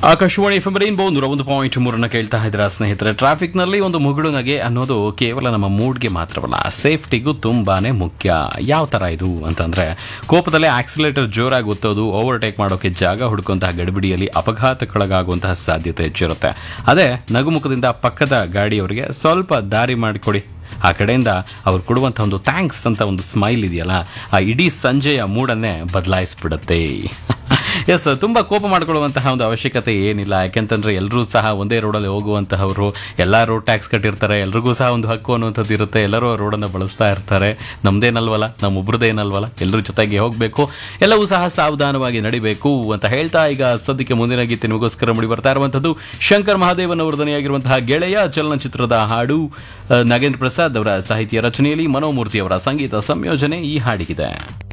Akashvani F rainbow ನೂರ ಒಂದು point ಮೂರನ್ನ ಕೇಳ್ತಾ ಇದ್ದೀರಾ ಸ್ನೇಹಿತರೆ ಟ್ರಾಫಿಕ್ನಲ್ಲಿ ಒಂದು ಮುಗುಳು ನಗೆ ಅನ್ನೋದು ಕೇವಲ ನಮ್ಮ ಮೂಡ್ಗೆ ಮಾತ್ರವಲ್ಲ ಸೇಫ್ಟಿಗೂ ತುಂಬಾನೇ ಮುಖ್ಯ ಯಾವ ಥರ ಇದು ಅಂತಂದ್ರೆ ಕೋಪದಲ್ಲೇ ಆಕ್ಸಿಲೇಟರ್ ಜೋರಾಗಿ ಒತ್ತೋದು ಓವರ್ಟೇಕ್ ಮಾಡೋಕೆ ಜಾಗ ಹುಡುಕುವಂತಹ ಗಡಿಬಿಡಿಯಲ್ಲಿ ಅಪಘಾತಕ್ಕೊಳಗಾಗುವಂತಹ ಸಾಧ್ಯತೆ ಹೆಚ್ಚಿರುತ್ತೆ ಅದೇ ನಗುಮುಖದಿಂದ ಪಕ್ಕದ ಗಾಡಿಯವರಿಗೆ ಸ್ವಲ್ಪ ದಾರಿ ಮಾಡಿಕೊಡಿ ಆ ಕಡೆಯಿಂದ ಅವ್ರು ಕೊಡುವಂಥ ಒಂದು ಥ್ಯಾಂಕ್ಸ್ ಅಂತ ಒಂದು ಸ್ಮೈಲ್ ಇದೆಯಲ್ಲ ಆ ಇಡೀ ಸಂಜೆಯ ಮೂಡನ್ನೇ ಬದಲಾಯಿಸ್ಬಿಡುತ್ತೆ ಎಸ್ ತುಂಬ ಕೋಪ ಮಾಡ್ಕೊಳ್ಳುವಂತಹ ಒಂದು ಅವಶ್ಯಕತೆ ಏನಿಲ್ಲ ಯಾಕೆಂತಂದ್ರೆ ಎಲ್ಲರೂ ಸಹ ಒಂದೇ ರೋಡಲ್ಲಿ ಹೋಗುವಂತಹವರು ಎಲ್ಲ ರೋಡ್ ಟ್ಯಾಕ್ಸ್ ಕಟ್ಟಿರ್ತಾರೆ ಎಲ್ರಿಗೂ ಸಹ ಒಂದು ಹಕ್ಕು ಅನ್ನುವಂಥದ್ದು ಇರುತ್ತೆ ಎಲ್ಲರೂ ಆ ರೋಡನ್ನು ಬಳಸ್ತಾ ಇರ್ತಾರೆ ನಮ್ದೇನಲ್ವಲ್ಲ ನಮ್ಮೊಬ್ರದ್ದೇನಲ್ವಲ್ಲ ಎಲ್ಲರ ಜೊತೆಗೆ ಹೋಗಬೇಕು ಎಲ್ಲವೂ ಸಹ ಸಾವಧಾನವಾಗಿ ನಡಿಬೇಕು ಅಂತ ಹೇಳ್ತಾ ಈಗ ಸದ್ಯಕ್ಕೆ ಮುಂದಿನ ಗೀತೆ ನಿಮಗೋಸ್ಕರ ಮುಡಿ ಬರ್ತಾ ಇರುವಂಥದ್ದು ಶಂಕರ್ ಮಹಾದೇವನ್ ಅವರ ಧ್ವನಿಯಾಗಿರುವಂತಹ ಗೆಳೆಯ ಚಲನಚಿತ್ರದ ಹಾಡು ಆ, ನಾಗೇಂದ್ರ ಪ್ರಸಾದ್ ಅವರ ಸಾಹಿತ್ಯ ರಚನೆಯಲ್ಲಿ ಮನೋಮೂರ್ತಿ ಅವರ ಸಂಗೀತ ಸಂಯೋಜನೆ ಈ ಹಾಡಿಗಿದೆ